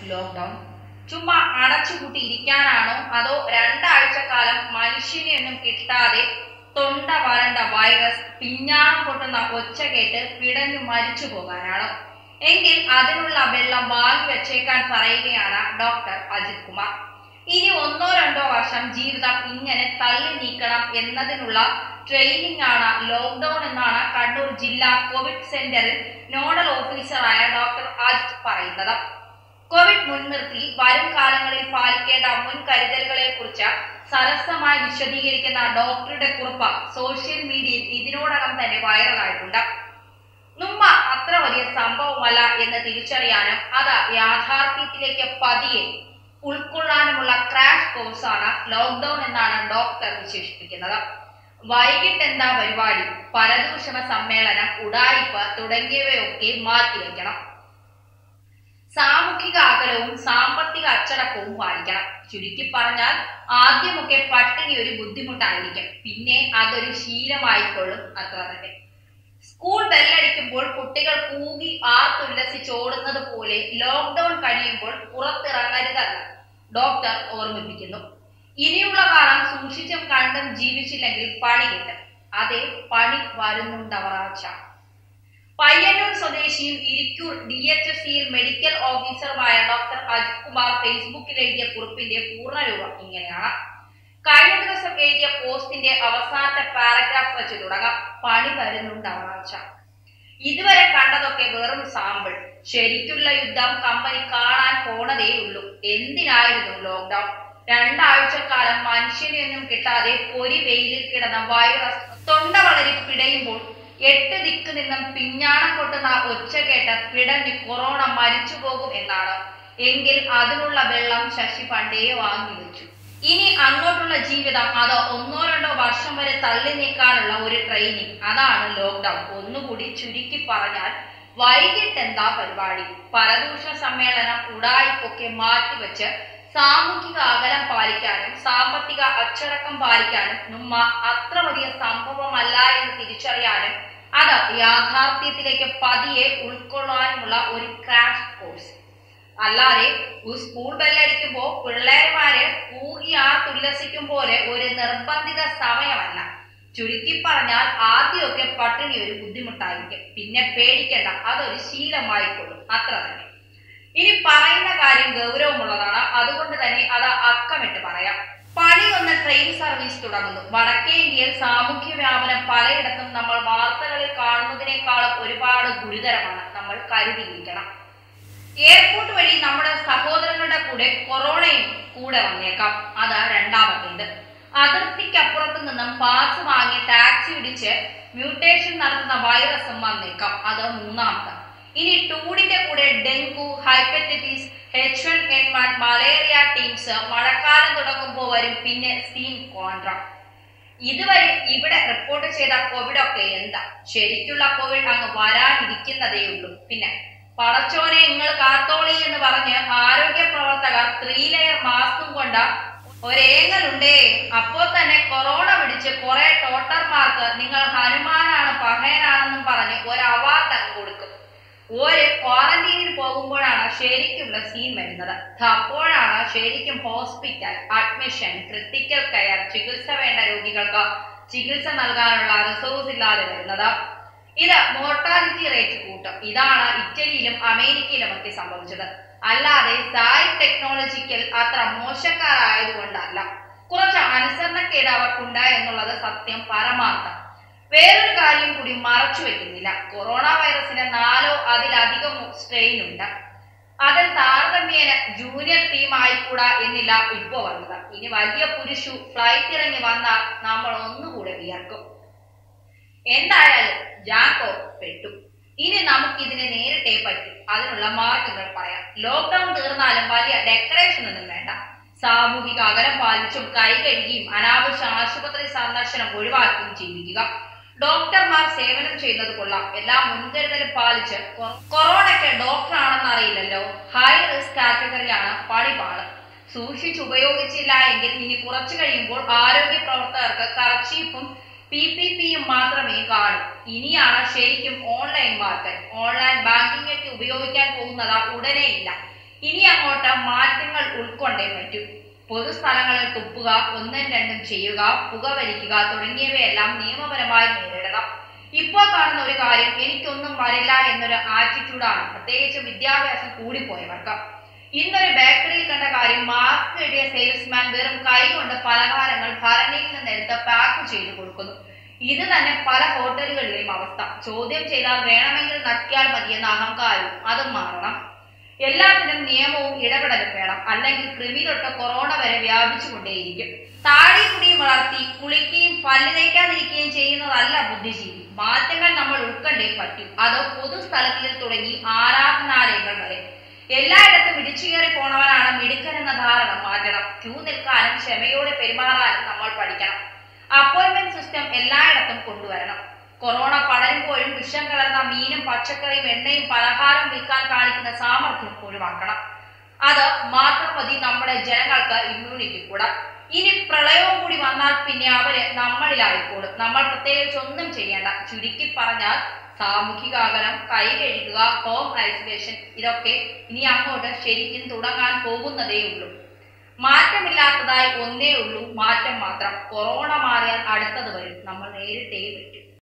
lockdown ചുമ്മാ അടച്ചുപൂട്ടി ഇരിക്കാനാണോ അതോ രണ്ടാഴ്ചക്കാലം മനുഷ്യനെയൊന്നും കിട്ടാതെ തൊണ്ട വരണ്ട വൈറസ് പിഞ്ഞാണം പൊട്ടുന്ന ഒച്ച കേട്ട് പിടഞ്ഞു മരിച്ചു പോകാനാണോ എങ്കിൽ അതിനുള്ള വെള്ളം വാങ്ങി വെച്ചേക്കാൻ പറയുകയാണ് ഡോക്ടർ അജിത് കുമാർ ഇനി ഒന്നോ രണ്ടോ വർഷം ജീവിതം ഇങ്ങനെ തള്ളി നീക്കണം എന്നതിനുള്ള ട്രെയിനിങ് ആണ് ലോക്ക്ഡൌൺ എന്നാണ് കണ്ണൂർ ജില്ലാ കോവിഡ് സെന്ററിൽ നോഡൽ ഓഫീസറായ ഡോക്ടർ അജിത് പറയുന്നത് കോവിഡ് മുൻനിർത്തി വരും കാലങ്ങളിൽ പാലിക്കേണ്ട മുൻകരുതലുകളെ കുറിച്ച് സരസമായി വിശദീകരിക്കുന്ന ഡോക്ടറുടെ കുറിപ്പ് സോഷ്യൽ മീഡിയയിൽ ഇതിനോടകം തന്നെ വൈറലായിട്ടുണ്ട് നുമ്മ അത്ര വലിയ സംഭവമല്ല എന്ന് തിരിച്ചറിയാനും അത് യാഥാർത്ഥ്യത്തിലേക്ക് പതിയെ ഉൾക്കൊള്ളാനുമുള്ള ക്രാഷ് കോഴ്സാണ് ലോക്ക്ഡൌൺ എന്നാണ് ഡോക്ടർ വിശേഷിപ്പിക്കുന്നത് വൈകിട്ട് എന്താ പരിപാടി പരദൂഷണ സമ്മേളനം ഉടായിപ്പ് തുടങ്ങിയവയൊക്കെ മാറ്റിവെക്കണം സാമൂഹിക അകലവും സാമ്പത്തിക അച്ചടക്കവും പാലിക്കണം ചുരുക്കി പറഞ്ഞാൽ ആദ്യമൊക്കെ പട്ടിണി ഒരു ബുദ്ധിമുട്ടായിരിക്കും പിന്നെ അതൊരു ശീലമായിക്കൊള്ളും അത്ര തന്നെ സ്കൂൾ ബെല്ലടിക്കുമ്പോൾ കുട്ടികൾ കൂകി ആർത്തുല്ലസിച്ച് ഓടുന്നത് പോലെ ലോക്ക്ഡൌൺ കഴിയുമ്പോൾ പുറത്തിറങ്ങരുതെന്ന് ഡോക്ടർ ഓർമ്മിപ്പിക്കുന്നു ഇനിയുള്ള കാലം സൂക്ഷിച്ചും കണ്ടും ജീവിച്ചില്ലെങ്കിൽ പണി കിട്ടും അതെ പണി വരുന്നുണ്ടവറാച്ച പയ്യന്നൂർ സ്വദേശിയും ഇരിക്കൂർ ഡി എച്ച് എസ് സിയിൽ മെഡിക്കൽ ഓഫീസറുമായ ഡോക്ടർ അജിത് കുമാർ ഫേസ്ബുക്കിൽ എഴുതിയ കുറിപ്പിന്റെ പൂർണ്ണരൂപം ഇങ്ങനെയാണ് കഴിഞ്ഞ ദിവസം എഴുതിയ പോസ്റ്റിന്റെ അവസാനത്തെ പാരഗ്രാഫ് വെച്ച് തുടങ്ങാം പണി വരുന്നുണ്ട് അവറാച്ച ഇതുവരെ കണ്ടതൊക്കെ വെറും സാമ്പിൾ ശരിക്കുള്ള യുദ്ധം കമ്പനി കാണാൻ പോണതേ ഉള്ളൂ എന്തിനായിരുന്നു ലോക്ക്ഡൌൺ രണ്ടാഴ്ചക്കാലം മനുഷ്യനെയൊന്നും കിട്ടാതെ പൊരി വെയിലിൽ കിടന്ന വൈറസ് തൊണ്ട വളരി പിടയുമ്പോൾ എട്ട് ദിക്ക് നിന്നും പിഞ്ഞാണം കൊട്ടുന്ന ഒച്ച കേട്ട് പിടഞ്ഞ് കൊറോണ മരിച്ചു പോകും എന്നാണ് എങ്കിൽ അതിനുള്ള വെള്ളം ശശി പണ്ടേ വാങ്ങി വെച്ചു ഇനി അങ്ങോട്ടുള്ള ജീവിതം അത് ഒന്നോ രണ്ടോ വർഷം വരെ തള്ളി നീക്കാനുള്ള ഒരു ട്രെയിനിങ് അതാണ് ലോക്ക്ഡൌൺ ഒന്നുകൂടി ചുരുക്കി പറഞ്ഞാൽ വൈകിട്ട് എന്താ പരിപാടി പരദൂഷണ സമ്മേളനം ഉടായിപ്പൊക്കെ മാറ്റിവെച്ച് സാമൂഹിക അകലം പാലിക്കാനും സാമ്പത്തിക അച്ചടക്കം പാലിക്കാനും നുമ്മ അത്ര വലിയ സംഭവമല്ല എന്ന് തിരിച്ചറിയാനും അത് യാഥാർത്ഥ്യത്തിലേക്ക് പതിയെ ഉൾക്കൊള്ളാനുമുള്ള ഒരു ക്രാഷ് കോഴ്സ് അല്ലാതെ ഒരു സ്കൂൾ ബെല്ലടിക്കുമ്പോ പിള്ളേർമാര് കൂകിയാർത്തുല്ലസിക്കും പോലെ ഒരു നിർബന്ധിത സമയമല്ല ചുരുക്കി പറഞ്ഞാൽ ആദ്യമൊക്കെ പട്ടിണി ഒരു ബുദ്ധിമുട്ടായിരിക്കും പിന്നെ പേടിക്കേണ്ട അതൊരു ശീലമായിക്കൊള്ളും അത്ര തന്നെ ഇനി പറയുന്ന കാര്യം ഗൗരവമുള്ളതാണ് അതുകൊണ്ട് തന്നെ അത് അക്കമിട്ട് പറയാം പണി വന്ന ട്രെയിൻ സർവീസ് തുടങ്ങുന്നു വടക്കേ ഇന്ത്യയിൽ സാമൂഹ്യ വ്യാപനം പലയിടത്തും നമ്മൾ വാർത്തകളിൽ കാണുന്നതിനേക്കാളും ഒരുപാട് ഗുരുതരമാണ് നമ്മൾ കരുതിയിരിക്കണം എയർപോർട്ട് വഴി നമ്മുടെ സഹോദരങ്ങളുടെ കൂടെ കൊറോണയും കൂടെ വന്നേക്കാം അത് രണ്ടാമത്തേത് അതിർത്തിക്കപ്പുറത്ത് നിന്നും പാസ് വാങ്ങി ടാക്സി ഇടിച്ച് മ്യൂട്ടേഷൻ നടത്തുന്ന വൈറസും വന്നേക്കാം അത് മൂന്നാമത്തെ ഇനി ടൂഡിന്റെ കൂടെ dengue hepatitis H one N one malaria ടീംസ് മഴക്കാലം തുടങ്ങുമ്പോൾ വരും പിന്നെ സീൻ കോൺട്ര ഇതുവരെ ഇവിടെ റിപ്പോർട്ട് ചെയ്ത കോവിഡ് ഒക്കെ എന്താ ശരിക്കുള്ള കോവിഡ് അങ്ങ് വരാനിരിക്കുന്നതേ ഉള്ളൂ പിന്നെ പടച്ചോനെ നിങ്ങൾ കാത്തോളി എന്ന് പറഞ്ഞ് ആരോഗ്യ പ്രവർത്തകർ ത്രീ ലെയർ മാസ്കും കൊണ്ട് ഒരേങ്ങലുണ്ടേ അപ്പോ തന്നെ കൊറോണ പിടിച്ച് കുറെ ടോട്ടർമാർക്ക് നിങ്ങൾ ഹനുമാനാണ് പഹയനാണെന്നും പറഞ്ഞ് ഒരു അവാർഡ് അങ്ങ് കൊടുക്കും ഒരു ക്വാറന്റീനിൽ പോകുമ്പോഴാണ് ശരിക്കുള്ള സീൻ വരുന്നത് അപ്പോഴാണ് ശരിക്കും ഹോസ്പിറ്റൽ അഡ്മിഷൻ ക്രിട്ടിക്കൽ കെയർ ചികിത്സ വേണ്ട രോഗികൾക്ക് ചികിത്സ നൽകാനുള്ള റിസോഴ്സ് ഇല്ലാതെ വരുന്നത് ഇത് മോർട്ടാലിറ്റി റേറ്റ് കൂട്ടും ഇതാണ് ഇറ്റലിയിലും അമേരിക്കയിലും ഒക്കെ സംഭവിച്ചത് അല്ലാതെ സായ് ടെക്നോളജിക്കൽ അത്ര മോശക്കാരായതുകൊണ്ടല്ല കുറച്ച് അനുസരണക്കേട് അവർക്കുണ്ട് എന്നുള്ളത് സത്യം പരമാർത്ഥം വേറൊരു കാര്യം കൂടി മറച്ചു വെക്കുന്നില്ല കൊറോണ വൈറസിന് നാലോ അതിലധികം സ്ട്രെയിൻ ഉണ്ട് അതിൽ താരതമ്യേന ജൂനിയർ ടീം ആയിക്കൂടാ എന്നില്ല ഇപ്പോ വന്നത് ഇനി വലിയ പുരുഷു ഫ്ലൈറ്റ് ഇറങ്ങി വന്നാൽ നമ്മൾ ഒന്നുകൂടെ വിയർക്കും എന്തായാലും ജാക്കോ പെട്ടു ഇനി നമുക്ക് ഇതിനെ നേരിട്ടേ പറ്റും അതിനുള്ള മാർഗങ്ങൾ പറയാം ലോക്ക്ഡൌൺ തീർന്നാലും വലിയ ഡെക്കറേഷൻ ഒന്നും വേണ്ട സാമൂഹിക അകലം പാലിച്ചും കൈ കഴുകിയും അനാവശ്യ ആശുപത്രി സന്ദർശനം ഒഴിവാക്കിയും ജീവിക്കുക ഡോക്ടർമാർ സേവനം ചെയ്യുന്നത് കൊള്ളാം എല്ലാ മുൻകരുതലും പാലിച്ച് കൊ- കൊറോണയ്ക്ക് ഡോക്ടർ ആണെന്ന് അറിയില്ലല്ലോ ഹൈ റിസ്ക് കാറ്റഗറിയാണ് പണിപാട് സൂക്ഷിച്ച് ഉപയോഗിച്ചില്ല എങ്കിൽ ഇനി കുറച്ചു കഴിയുമ്പോൾ ആരോഗ്യ പ്രവർത്തകർക്ക് കറച്ചീപ്പും പി പി പിയും മാത്രമേ കാണൂ ഇനിയാണ് ശരിക്കും ഓൺലൈൻ മാർക്കറ്റ് ഓൺലൈൻ ബാങ്കിംഗ് ഒക്കെ ഉപയോഗിക്കാൻ പോകുന്നത് ഉടനെ ഇല്ല ഇനി അങ്ങോട്ട് മാറ്റങ്ങൾ ഉൾക്കൊണ്ടേ പറ്റൂ പൊതുസ്ഥലങ്ങളിൽ തുപ്പുക ഒന്നും രണ്ടും ചെയ്യുക പുകവലിക്കുക തുടങ്ങിയവയെല്ലാം നിയമപരമായി നേരിടണം ഇപ്പോൾ കാണുന്ന ഒരു കാര്യം എനിക്കൊന്നും വരില്ല എന്നൊരു ആറ്റിറ്റ്യൂഡാണ് പ്രത്യേകിച്ച് വിദ്യാഭ്യാസം കൂടിപ്പോയവർക്ക് ഇന്നൊരു ബേക്കറിയിൽ കണ്ട കാര്യം മാസ്ക് ഇടിയ സെയിൽസ്മാൻ വെറും കൈ കൊണ്ട് പലഹാരങ്ങൾ ഭരണിയിൽ നിന്നെടുത്ത് പാക്ക് ചെയ്തു കൊടുക്കുന്നു ഇത് തന്നെ പല ഹോട്ടലുകളിലെയും അവസ്ഥ ചോദ്യം ചെയ്താൽ വേണമെങ്കിൽ നക്കിയാൽ മതിയെന്ന അഹങ്കാരവും അതും മാറണം എല്ലാത്തിനും നിയമവും ഇടപെടലും വേണം അല്ലെങ്കിൽ കൃമി തൊട്ട് കൊറോണ വരെ വ്യാപിച്ചുകൊണ്ടേയിരിക്കും താടി മുടിയും വളർത്തി കുളിക്കുകയും പല്ല് തേക്കാതിരിക്കുകയും ചെയ്യുന്നതല്ല ബുദ്ധിജീവി മാറ്റങ്ങൾ നമ്മൾ ഉൾക്കണ്ടേ പറ്റൂ അത് പൊതുസ്ഥലങ്ങളിൽ തുടങ്ങി ആരാധനാലയങ്ങൾ വരെ എല്ലായിടത്തും ഇടിച്ചുകയറി പോണവനാണ് മിടുക്കൻ എന്ന ധാരണ മാറ്റണം ക്യൂ നിൽക്കാനും ക്ഷമയോടെ പെരുമാറാനും നമ്മൾ പഠിക്കണം അപ്പോയിന്റ്മെന്റ് സിസ്റ്റം എല്ലായിടത്തും കൊണ്ടുവരണം കൊറോണ പടരുമ്പോഴും വിഷം കലർന്ന മീനും പച്ചക്കറിയും എണ്ണയും പലഹാരം വിൽക്കാൻ കാണിക്കുന്ന സാമർഥ്യം ഒഴിവാക്കണം അത് മാത്രം മതി നമ്മുടെ ജനങ്ങൾക്ക് ഇമ്മ്യൂണിറ്റി കൂടാൻ ഇനി പ്രളയവും കൂടി വന്നാൽ പിന്നെ അവര് നമ്മളിലായിക്കോളും നമ്മൾ പ്രത്യേകിച്ച് ഒന്നും ചെയ്യേണ്ട ചുരുക്കി പറഞ്ഞാൽ സാമൂഹിക അകലം കൈ കഴുകുക ഹോം ഐസൊലേഷൻ ഇതൊക്കെ ഇനി അങ്ങോട്ട് ശരിക്കും തുടങ്ങാൻ പോകുന്നതേ ഉള്ളൂ മാറ്റമില്ലാത്തതായി ഒന്നേ ഉള്ളൂ മാറ്റം മാത്രം കൊറോണ മാറിയാൽ അടുത്തത് വരും നമ്മൾ നേരിട്ടേ പറ്റും